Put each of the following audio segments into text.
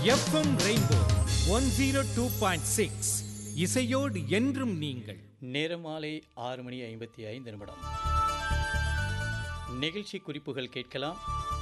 FM Rainbow one zero two point six இசையோடு என்றும் நீங்கள் நேரம் மாலை ஆறு மணி ஐம்பத்தி ஐந்து நிமிடம் நிகழ்ச்சி குறிப்புகள் கேட்கலாம்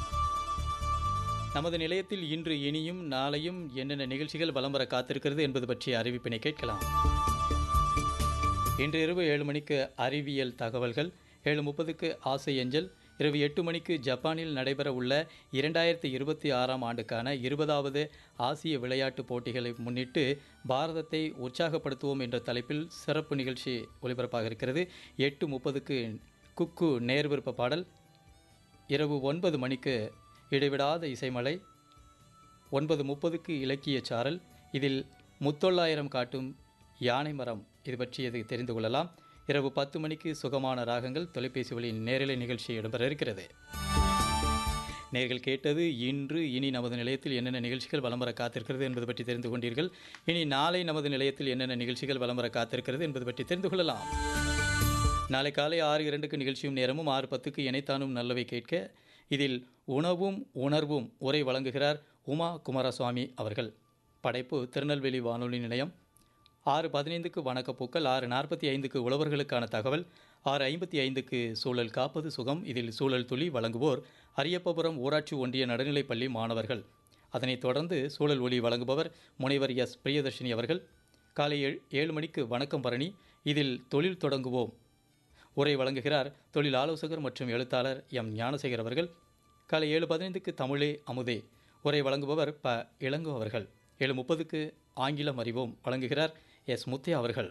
நமது நிலையத்தில் இன்று இனியும் நாளையும் என்னென்ன நிகழ்ச்சிகள் வலம் வர காத்திருக்கிறது என்பது பற்றிய அறிவிப்பினை கேட்கலாம் இன்று இரவு ஏழு மணிக்கு அறிவியல் தகவல்கள் ஏழு முப்பதுக்கு ஆசை அஞ்சல் இரவு எட்டு மணிக்கு ஜப்பானில் நடைபெற உள்ள இரண்டாயிரத்தி இருபத்தி ஆறாம் ஆண்டுக்கான இருபதாவது ஆசிய விளையாட்டுப் போட்டிகளை முன்னிட்டு பாரதத்தை உற்சாகப்படுத்துவோம் என்ற தலைப்பில் சிறப்பு நிகழ்ச்சி ஒலிபரப்பாக இருக்கிறது எட்டு முப்பதுக்கு குக்கு நேர்விருப்ப பாடல் இரவு ஒன்பது மணிக்கு இடைவிடாத இசைமலை ஒன்பது முப்பதுக்கு இலக்கிய சாரல் இதில் முத்தொள்ளாயிரம் காட்டும் யானை மரம் இது பற்றியது தெரிந்து கொள்ளலாம் இரவு பத்து மணிக்கு சுகமான ராகங்கள் தொலைபேசி வழியின் நேரலை நிகழ்ச்சி இடம்பெற இருக்கிறது நேர்கள் கேட்டது இன்று இனி நமது நிலையத்தில் என்னென்ன நிகழ்ச்சிகள் வலம் வர காத்திருக்கிறது என்பது பற்றி தெரிந்து கொண்டீர்கள் இனி நாளை நமது நிலையத்தில் என்னென்ன நிகழ்ச்சிகள் வலம் வர காத்திருக்கிறது என்பது பற்றி தெரிந்து கொள்ளலாம் நாளை காலை ஆறு இரண்டுக்கு நிகழ்ச்சியும் நேரமும் ஆறு பத்துக்கு இணைத்தானும் நல்லவை கேட்க இதில் உணவும் உணர்வும் உரை வழங்குகிறார் உமா குமாரசுவாமி அவர்கள் படைப்பு திருநெல்வேலி வானொலி நிலையம் ஆறு பதினைந்துக்கு வணக்கப்பூக்கள் ஆறு நாற்பத்தி ஐந்துக்கு உழவர்களுக்கான தகவல் ஆறு ஐம்பத்தி ஐந்துக்கு சூழல் காப்பது சுகம் இதில் சூழல் துளி வழங்குவோர் அரியப்பபுரம் ஊராட்சி ஒன்றிய நடுநிலைப்பள்ளி மாணவர்கள் அதனைத் தொடர்ந்து சூழல் ஒளி வழங்குபவர் முனைவர் எஸ் பிரியதர்ஷினி அவர்கள் காலை ஏழு ஏழு மணிக்கு வணக்கம் பரணி இதில் தொழில் தொடங்குவோம் உரை வழங்குகிறார் தொழில் ஆலோசகர் மற்றும் எழுத்தாளர் எம் ஞானசேகர் அவர்கள் காலை ஏழு பதினைந்துக்கு தமிழே அமுதே உரை வழங்குபவர் ப இளங்கோ அவர்கள் ஏழு முப்பதுக்கு ஆங்கிலம் அறிவோம் வழங்குகிறார் எஸ் முத்தியா அவர்கள்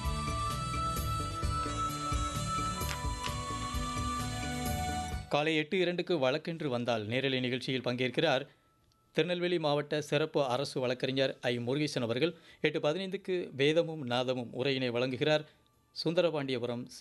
காலை எட்டு இரண்டுக்கு வழக்கென்று வந்தால் நேரலை நிகழ்ச்சியில் பங்கேற்கிறார் திருநெல்வேலி மாவட்ட சிறப்பு அரசு வழக்கறிஞர் ஐ முருகேசன் அவர்கள் எட்டு பதினைந்துக்கு வேதமும் நாதமும் உரையினை வழங்குகிறார் சுந்தரபாண்டியபுரம்